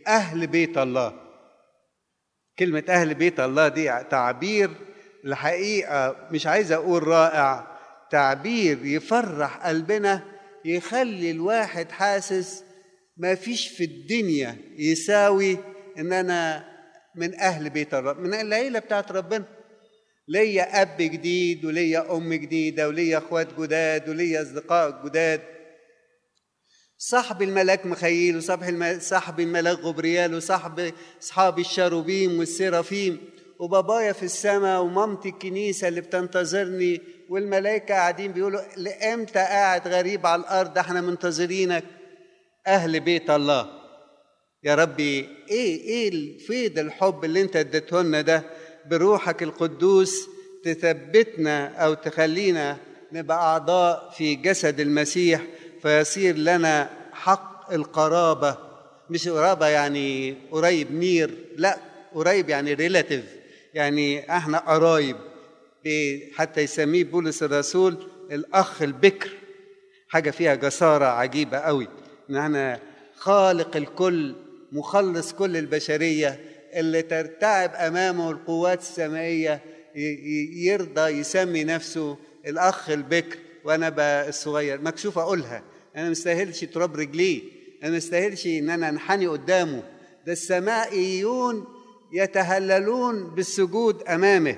اهل بيت الله كلمه اهل بيت الله دي تعبير الحقيقه مش عايز اقول رائع تعبير يفرح قلبنا يخلي الواحد حاسس ما فيش في الدنيا يساوي ان انا من اهل بيت الرب من العيله بتاعت ربنا ليا اب جديد وليا ام جديده وليا اخوات جداد وليا اصدقاء جداد صاحب الملاك مخيل وصاحب الم... صاحب الملاك غبريال وصاحب اصحاب الشاروبيم والسرافيم وبابايا في السماء ومامتي الكنيسه اللي بتنتظرني والملائكه قاعدين بيقولوا لامتى قاعد غريب على الارض احنا منتظرينك اهل بيت الله يا ربي ايه ايه الفيض الحب اللي انت اديته لنا ده بروحك القدوس تثبتنا او تخلينا نبقى اعضاء في جسد المسيح فيصير لنا حق القرابه مش قرابه يعني قريب نير لا قريب يعني ريلاتيف يعني احنا قرايب حتى يسميه بولس الرسول الاخ البكر حاجه فيها جساره عجيبه قوي ان احنا خالق الكل مخلص كل البشريه اللي ترتعب امامه القوات السمائيه يرضى يسمي نفسه الاخ البكر وانا بقى الصغير مكشوف اقولها انا مستاهلش تراب رجليه انا مستاهلش ان انا انحني قدامه ده السمائيون يتهللون بالسجود امامه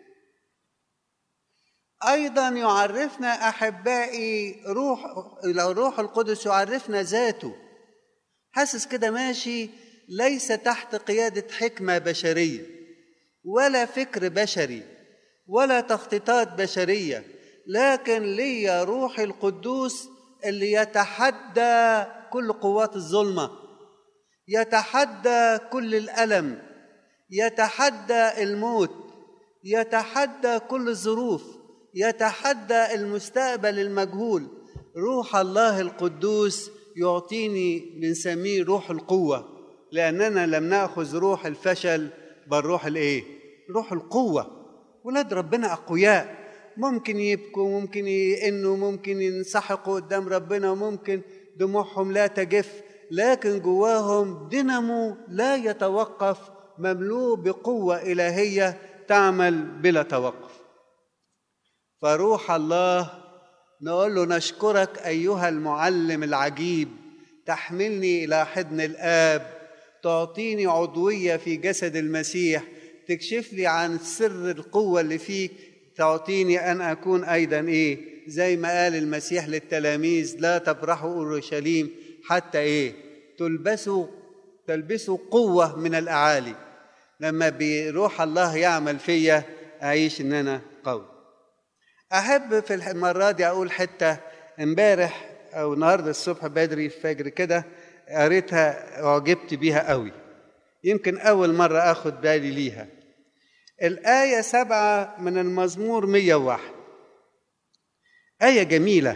ايضا يعرفنا احبائي روح لو الروح القدس يعرفنا ذاته حاسس كده ماشي ليس تحت قياده حكمه بشريه ولا فكر بشري ولا تخطيطات بشريه لكن ليا روح القدوس اللي يتحدى كل قوات الظلمه يتحدى كل الالم يتحدى الموت يتحدى كل الظروف يتحدى المستقبل المجهول روح الله القدوس يعطيني بنسميه روح القوه لاننا لم ناخذ روح الفشل بل روح الايه روح القوه ولاد ربنا اقوياء ممكن يبكوا ممكن يئنوا ممكن ينسحقوا قدام ربنا وممكن دموعهم لا تجف لكن جواهم دينامو لا يتوقف مملوء بقوه الهيه تعمل بلا توقف فروح الله نقول له نشكرك ايها المعلم العجيب تحملني الى حضن الاب تعطيني عضويه في جسد المسيح تكشف لي عن سر القوه اللي فيك تعطيني ان اكون ايضا ايه زي ما قال المسيح للتلاميذ لا تبرحوا اورشليم حتى ايه تلبسوا تلبسوا قوه من الاعالي لما بروح الله يعمل فيا اعيش ان انا قوي احب في المره دي اقول حته امبارح او النهارده الصبح بدري في فجر كده قريتها اعجبت بيها قوي يمكن اول مره اخد بالي ليها الآية سبعة من المزمور 101 آية جميلة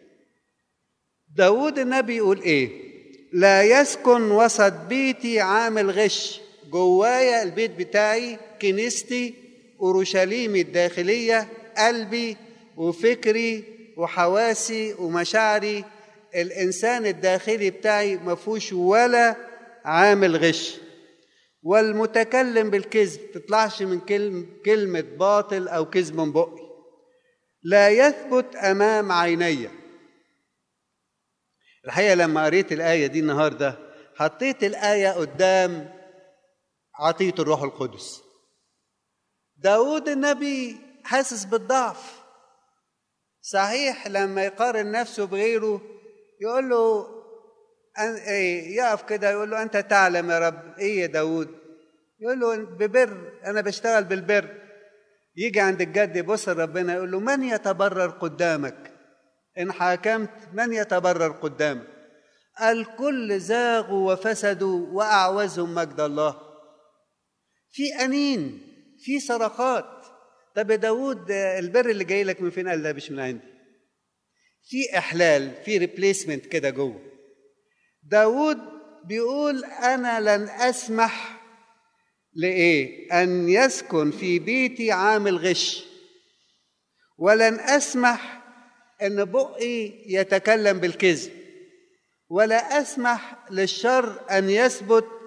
داود النبي يقول إيه لا يسكن وسط بيتي عامل غش جوايا البيت بتاعي كنيستي أورشليمي الداخلية قلبي وفكري وحواسي ومشاعري الإنسان الداخلي بتاعي ما فيهوش ولا عامل غش والمتكلم بالكذب تطلعش من كلمة, كلمة باطل أو كذب من بقي لا يثبت أمام عيني الحقيقة لما قريت الآية دي النهاردة حطيت الآية قدام عطية الروح القدس داود النبي حاسس بالضعف صحيح لما يقارن نفسه بغيره يقول له أن إيه يقف كده يقول له أنت تعلم يا رب إيه يا داود يقول له ببر أنا بشتغل بالبر يجي عند الجد يبص ربنا يقول له من يتبرر قدامك إن حاكمت من يتبرر قدامك الكل زاغوا وفسدوا وأعوزهم مجد الله في أنين في صرخات طب يا داود البر اللي جاي لك من فين قال لا مش من عندي في إحلال في ريبليسمنت كده جوه داود بيقول أنا لن أسمح لإيه؟ أن يسكن في بيتي عامل غش ولن أسمح أن بقي يتكلم بالكذب ولا أسمح للشر أن يثبت